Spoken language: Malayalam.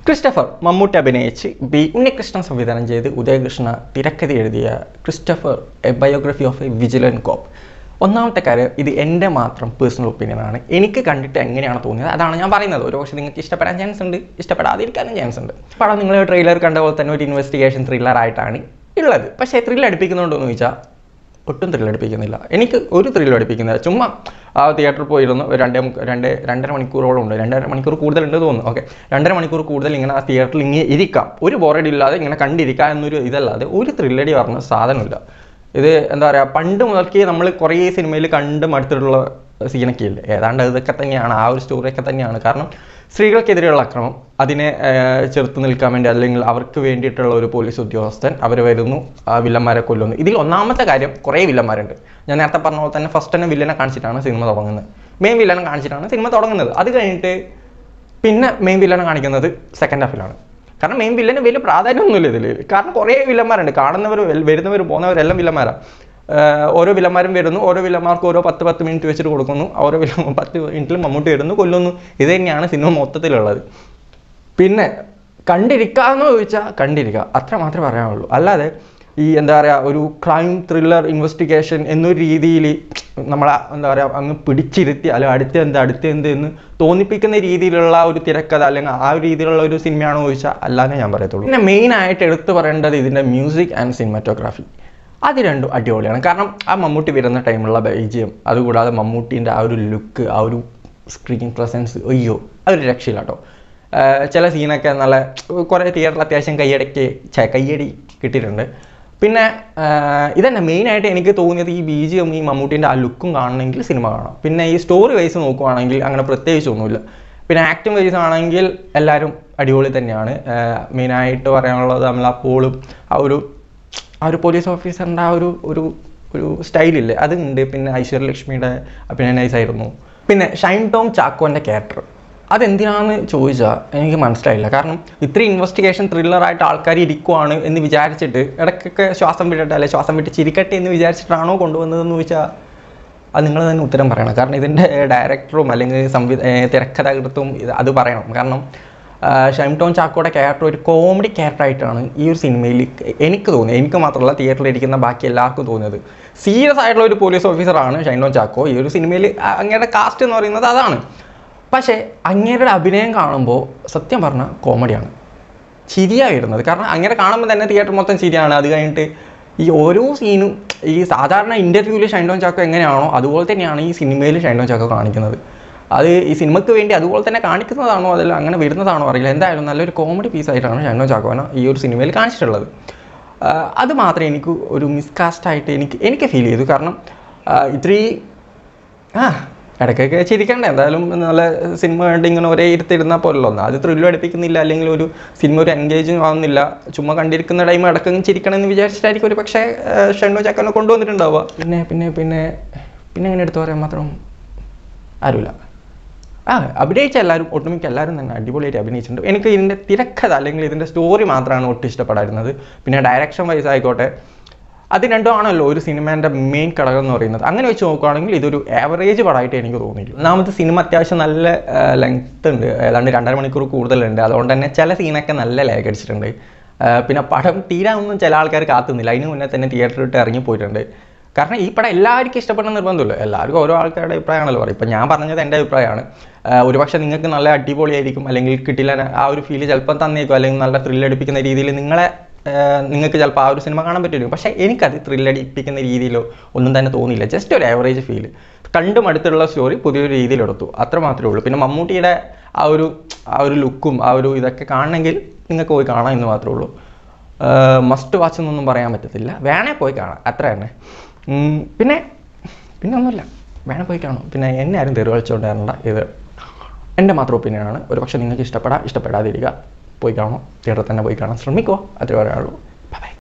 ക്രിസ്റ്റഫർ മമ്മൂട്ടി അഭിനയിച്ച് ബി ഉണ്ണികൃഷ്ണൻ സംവിധാനം ചെയ്ത് ഉദയകൃഷ്ണ തിരക്കഥ എഴുതിയ Christopher a biography of a vigilante cop ഒന്നാമത്തെ കാര്യം ഇത് എൻ്റെ മാത്രം പേഴ്സണൽ ഒപ്പീനിയൻ ആണ് എനിക്ക് കണ്ടിട്ട് എങ്ങനെയാണ് തോന്നിയത് അതാണ് ഞാൻ പറയുന്നത് ഒരു പക്ഷേ നിങ്ങൾക്ക് ഇഷ്ടപ്പെടാൻ ചാൻസ് ഉണ്ട് ഇഷ്ടപ്പെടാതിരിക്കാനും ചാൻസ് ഉണ്ട് പടം നിങ്ങൾ ട്രെയിലർ കണ്ട പോലെ തന്നെ ഒരു ഇൻവെസ്റ്റിഗേഷൻ ത്രില്ലർ ആയിട്ടാണ് ഉള്ളത് പക്ഷേ ത്രില്ല് അടുപ്പിക്കുന്നുണ്ടോ എന്ന് ചോദിച്ചാൽ ഒട്ടും ത്രില്ല് അടുപ്പിക്കുന്നില്ല എനിക്ക് ഒരു ത്രില്ലും അടുപ്പിക്കുന്നില്ല ചുമ്മാ ആ തിയേറ്ററിൽ പോയിരുന്നു ഒരു രണ്ടേ മുക്ക- രണ്ട് രണ്ടര മണിക്കൂറോളം ഉണ്ട് രണ്ടര മണിക്കൂർ കൂടുതലുണ്ട് തോന്നുന്നു ഓക്കെ രണ്ടര മണിക്കൂർ കൂടുതൽ ഇങ്ങനെ ആ തിയേറ്ററിൽ ഇങ്ങനെ ഇരിക്കാം ഒരു ബോറടി ഇല്ലാതെ ഇങ്ങനെ കണ്ടിരിക്കാം എന്നൊരു ഇതല്ലാതെ ഒരു ത്രില്ലടി പറഞ്ഞ സാധനമില്ല ഇത് എന്താ പറയുക പണ്ട് മുതൽക്കേ നമ്മൾ കുറേ സിനിമയിൽ കണ്ട് മടുത്തിട്ടുള്ള സീനൊക്കെ ഇല്ലേ ഏതാണ്ട് ഇതൊക്കെ തന്നെയാണ് ആ ഒരു സ്റ്റോറിയൊക്കെ തന്നെയാണ് കാരണം സ്ത്രീകൾക്കെതിരെയുള്ള അക്രമം അതിനെ ആ, ചെറുത്ത് നിൽക്കാൻ വേണ്ടി അല്ലെങ്കിൽ അവർക്ക് വേണ്ടിയിട്ടുള്ള ഒരു പോലീസ് ഉദ്യോഗസ്ഥൻ അവർ വരുന്നു ആ വില്ലന്മാരെ കൊല്ലുന്നു ഇതിൽ ഒന്നാമത്തെ കാര്യം കുറേ വില്ലന്മാരുണ്ട് ഞാൻ നേരത്തെ പറഞ്ഞ പോലെ തന്നെ ഫസ്റ്റ് തന്നെ വില്ലനെ കാണിച്ചിട്ടാണ് സിനിമ തുടങ്ങുന്നത് മെയിൻ വില്ലനെ കാണിച്ചിട്ടാണ് സിനിമ തുടങ്ങുന്നത് അത് കഴിഞ്ഞിട്ട് പിന്നെ മെയിൻ വില്ലനെ കാണിക്കുന്നത് സെക്കൻഡ് ഹാഫിലാണ് കാരണം മെയിൻ വില്ലന് വലിയ പ്രാധാന്യമൊന്നുമില്ല ഇതിൽ കാരണം കുറേ വില്ലന്മാരുണ്ട് കാണുന്നവർ വരുന്നവർ പോകുന്നവരെല്ലാം വില്ലന്മാരാണ് ആഹ് ഓരോ വില്ലന്മാരും വരുന്നു ഓരോ വില്ലന്മാർക്ക് ഓരോ പത്ത് പത്ത് മിനിറ്റ് വെച്ചിട്ട് കൊടുക്കുന്നു ഓരോ വില്ല പത്ത് മിനിറ്റിൽ മമ്മൂട്ടി വരുന്നു കൊല്ലുന്നു ഇത് തന്നെയാണ് സിനിമ മൊത്തത്തിലുള്ളത് പിന്നെ കണ്ടിരിക്കാമെന്ന് ചോദിച്ചാൽ കണ്ടിരിക്കുക അത്ര മാത്രമേ പറയാനുള്ളൂ അല്ലാതെ ഈ എന്താ പറയുക ഒരു ക്രൈം ത്രില്ലർ ഇൻവെസ്റ്റിഗേഷൻ എന്നൊരു രീതിയിൽ നമ്മളെ എന്താ പറയുക അങ്ങ് പിടിച്ചിരുത്തി അല്ലെങ്കിൽ അടുത്ത് എന്ത് അടുത്ത് എന്ത് എന്ന് തോന്നിപ്പിക്കുന്ന രീതിയിലുള്ള ഒരു തിരക്കഥ അല്ലെങ്കിൽ ആ ഒരു രീതിയിലുള്ള ഒരു സിനിമയാണോ ചോദിച്ചാൽ അല്ലാതെ ഞാൻ പറയത്തുള്ളൂ പിന്നെ മെയിനായിട്ട് എടുത്തു പറയേണ്ടത് ഇതിൻ്റെ മ്യൂസിക് ആൻഡ് സിനിമാറ്റോഗ്രാഫി അത് രണ്ടും അടിപൊളിയാണ് കാരണം ആ മമ്മൂട്ടി വരുന്ന ടൈമുള്ള ബൈജിയം അതുകൂടാതെ മമ്മൂട്ടീൻ്റെ ആ ഒരു ലുക്ക് ആ ഒരു സ്ക്രീൻ പ്രസൻസ് അയ്യോ അതൊരു രക്ഷയില്ല കേട്ടോ ചില സീനൊക്കെ നല്ല കുറേ തിയേറ്ററിൽ അത്യാവശ്യം കയ്യടക്കി ഛെ, കയ്യടി കിട്ടിയിട്ടുണ്ട് പിന്നെ ആഹ് ഇതന്നെ മെയിനായിട്ട് എനിക്ക് തോന്നിയത് ഈ ബി ജി എം ഈ മമ്മൂട്ടീൻ്റെ ആ ലുക്കും കാണണമെങ്കിൽ സിനിമ കാണാം പിന്നെ ഈ സ്റ്റോറി വൈസ് നോക്കുവാണെങ്കിൽ അങ്ങനെ പ്രത്യേകിച്ചൊന്നുമില്ല പിന്നെ ആക്ടിങ് വൈസ് ആണെങ്കിൽ എല്ലാവരും അടിപൊളി തന്നെയാണ് മെയിനായിട്ട് പറയാനുള്ളത് നമ്മൾ ആ പോളും ആ ഒരു ആ ഒരു പോലീസ് ഓഫീസറിൻ്റെ ആ ഒരു ഒരു ഒരു സ്റ്റൈലില്ലേ അതുണ്ട് പിന്നെ ഐശ്വര്യലക്ഷ്മിയുടെ അഭിനയ നൈസായിരുന്നു പിന്നെ ഷൈൻ ടോം ചാക്കോൻ്റെ ക്യാരക്ടർ അതെന്തിനാന്ന് ചോദിച്ചാൽ എനിക്ക് മനസ്സിലായില്ല കാരണം ഇത്രയും ഇൻവെസ്റ്റിഗേഷൻ ത്രില്ലറായിട്ട് ആൾക്കാർ ഇരിക്കുവാണ് എന്ന് വിചാരിച്ചിട്ട് ഇടയ്ക്കൊക്കെ ശ്വാസം വിടട്ടെ അല്ലെ ശ്വാസം വിട്ട് ചിരിക്കട്ടെ എന്ന് വിചാരിച്ചിട്ടാണോ കൊണ്ടുവന്നതെന്ന് ചോദിച്ചാൽ അത് നിങ്ങൾ തന്നെ ഉത്തരം പറയണം കാരണം ഇതിൻ്റെ ഡയറക്ടറും അല്ലെങ്കിൽ സംവി ഏർ തിരക്കഥാകൃത്തും ഇത് അത് പറയണം കാരണം ആ, ഷൈം ടോൺ ചാക്കോയുടെ ക്യാരക്ടർ ഒരു കോമഡി ക്യാരക്ടറായിട്ടാണ് ഈ ഒരു സിനിമയിൽ എനിക്ക് തോന്നിയത് എനിക്ക് മാത്രമല്ല തിയേറ്ററിൽ ഇരിക്കുന്ന ബാക്കി എല്ലാവർക്കും തോന്നിയത് സീരിയസ് ആയിട്ടുള്ള ഒരു പോലീസ് ഓഫീസറാണ് ഷൈൻ ടോൺ ചാക്കോ ഈ ഒരു സിനിമയിൽ അങ്ങയുടെ കാസ്റ്റ് എന്ന് പറയുന്നത് അതാണ് പക്ഷേ അങ്ങേരുടെ അഭിനയം കാണുമ്പോൾ സത്യം പറഞ്ഞാൽ കോമഡിയാണ് ചിരിയാണ് വരുന്നത് കാരണം അങ്ങനെ കാണുമ്പോൾ തന്നെ തിയേറ്റർ മൊത്തം ചിരിയാണ് അത് കഴിഞ്ഞിട്ട് ഈ ഓരോ സീനും ഈ സാധാരണ ഇൻ്റർവ്യൂവിൽ ഷൈൻഡോൺ ചാക്കോ എങ്ങനെയാണോ അതുപോലെ തന്നെയാണ് ഈ സിനിമയിൽ ഷൈൻഡോൺ ചാക്കോ കാണിക്കുന്നത് അത് ഈ സിനിമയ്ക്ക് വേണ്ടി അതുപോലെ തന്നെ കാണിക്കുന്നതാണോ അതല്ല അങ്ങനെ വരുന്നതാണോ അറിയില്ല എന്തായാലും നല്ലൊരു കോമഡി പീസായിട്ടാണ് ഷൈൻഡോൺ ചാക്കോനെ ഈ ഒരു സിനിമയിൽ കാണിച്ചിട്ടുള്ളത് ആ, അത് മാത്രമേ എനിക്ക് ഒരു മിസ്കാസ്റ്റ് ആയിട്ട് എനിക്ക് എനിക്ക് ഫീൽ ചെയ്തു കാരണം ആ, ഇത്രയും ആ ഇടയ്ക്കൊക്കെ ചിരിക്കണ്ടേ എന്തായാലും നല്ല സിനിമ കണ്ട് ഇങ്ങനെ ഒരേ ഇരുത്തിരുന്നാൽ പോലല്ലോ ഒന്ന് അത് ത്രില്ലും അടുപ്പിക്കുന്നില്ല അല്ലെങ്കിൽ ഒരു സിനിമ ഒരു എൻഗേജിങ് ആവുന്നില്ല ചുമ്മാ കണ്ടിരിക്കുന്ന ടൈം ഇടയ്ക്കും ചിരിക്കണം എന്ന് വിചാരിച്ചിട്ടായിരിക്കും ഒരു പക്ഷേ ഷെണ്ണോ ചക്കനെ കൊണ്ടുവന്നിട്ടുണ്ടാവുക പിന്നെ പിന്നെ പിന്നെ പിന്നെ അങ്ങനെ എടുത്തു പറയാൻ മാത്രം ആരുമില്ല ആ അഭിനയിച്ച എല്ലാവരും ഒട്ടുമിക്ക എല്ലാവരും തന്നെ അടിപൊളിയായിട്ട് അഭിനയിച്ചിട്ടുണ്ട് എനിക്ക് ഇതിൻ്റെ തിരക്കഥ അല്ലെങ്കിൽ ഇതിൻ്റെ സ്റ്റോറി മാത്രമാണ് ഒട്ടും ഇഷ്ടപ്പെടായിരുന്നത് പിന്നെ ഡയറക്ഷൻ വൈസ് ആയിക്കോട്ടെ അത് രണ്ടും ആണല്ലോ ഒരു സിനിമേൻ്റെ മെയിൻ ഘടകം എന്ന് പറയുന്നത് അങ്ങനെ വെച്ച് നോക്കുകയാണെങ്കിൽ ഇതൊരു ആവറേജ് പടമായിട്ട് എനിക്ക് തോന്നിയില്ല ഒന്നാമത്തെ സിനിമ അത്യാവശ്യം നല്ല ലെങ്ത് ഉണ്ട് ഏതാണ്ട് രണ്ടര മണിക്കൂർ കൂടുതലുണ്ട് അതുകൊണ്ട് തന്നെ ചില സീനൊക്കെ നല്ല ലാഗ് അടിച്ചിട്ടുണ്ട് ആ, പിന്നെ പടം തീരാനൊന്നും ചില ആൾക്കാർ കാത്തുന്നില്ല അതിന് മുന്നേ തന്നെ തിയേറ്ററിൽ ഇട്ട് ഇറങ്ങി പോയിട്ടുണ്ട് കാരണം ഈ പടം എല്ലാവർക്കും ഇഷ്ടപ്പെടുന്ന നിർബന്ധമില്ല എല്ലാവർക്കും ഓരോ ആൾക്കാരുടെ അഭിപ്രായമാണല്ലോ പറയും ഇപ്പം ഞാൻ പറഞ്ഞത് എൻ്റെ അഭിപ്രായമാണ് ആ, ഒരുപക്ഷെ നിങ്ങൾക്ക് നല്ല അടിപൊളിയായിരിക്കും അല്ലെങ്കിൽ കിട്ടില്ല ആ ഒരു ഫീല് ചിലപ്പം തന്നേക്കും അല്ലെങ്കിൽ നല്ല ത്രില്ലടിപ്പിക്കുന്ന രീതിയിൽ നിങ്ങളെ ആ, നിങ്ങൾക്ക് ചിലപ്പോൾ ആ ഒരു സിനിമ കാണാൻ പറ്റുമായിരിക്കും പക്ഷേ എനിക്കത് ത്രില്ലടിപ്പിക്കുന്ന രീതിയിലോ ഒന്നും തന്നെ തോന്നിയില്ല ജസ്റ്റ് ഒരു ആവറേജ് ഫീൽ കണ്ടും അടുത്തുള്ള സ്റ്റോറി പുതിയൊരു രീതിയിലെടുത്തു അത്ര മാത്രമേ ഉള്ളൂ പിന്നെ മമ്മൂട്ടിയുടെ ആ ഒരു ആ ഒരു ലുക്കും ആ ഒരു ഇതൊക്കെ കാണണമെങ്കിൽ നിങ്ങൾക്ക് പോയി കാണാം എന്ന് മാത്രമേ ഉള്ളൂ മസ്റ്റ് വാച്ച് എന്നൊന്നും പറയാൻ പറ്റത്തില്ല വേണേ പോയി കാണാം അത്ര തന്നെ ഉം, പിന്നെ പിന്നെ ഒന്നുമില്ല വേണേ പോയി കാണും പിന്നെ എന്നെ ആരും തെറി കളിച്ചുകൊണ്ട് വരണ്ട ഇത് എൻ്റെ മാത്രം ഒപ്പീനിയനാണ് ഒരു പക്ഷേ നിങ്ങൾക്ക് ഇഷ്ടപ്പെടാം ഇഷ്ടപ്പെടാതിരിക്കുക പോയി കാണും തിയേറ്ററിൽ തന്നെ പോയി കാണാൻ ശ്രമിക്കുക അത്രേ പറയാനുള്ളൂ ബൈ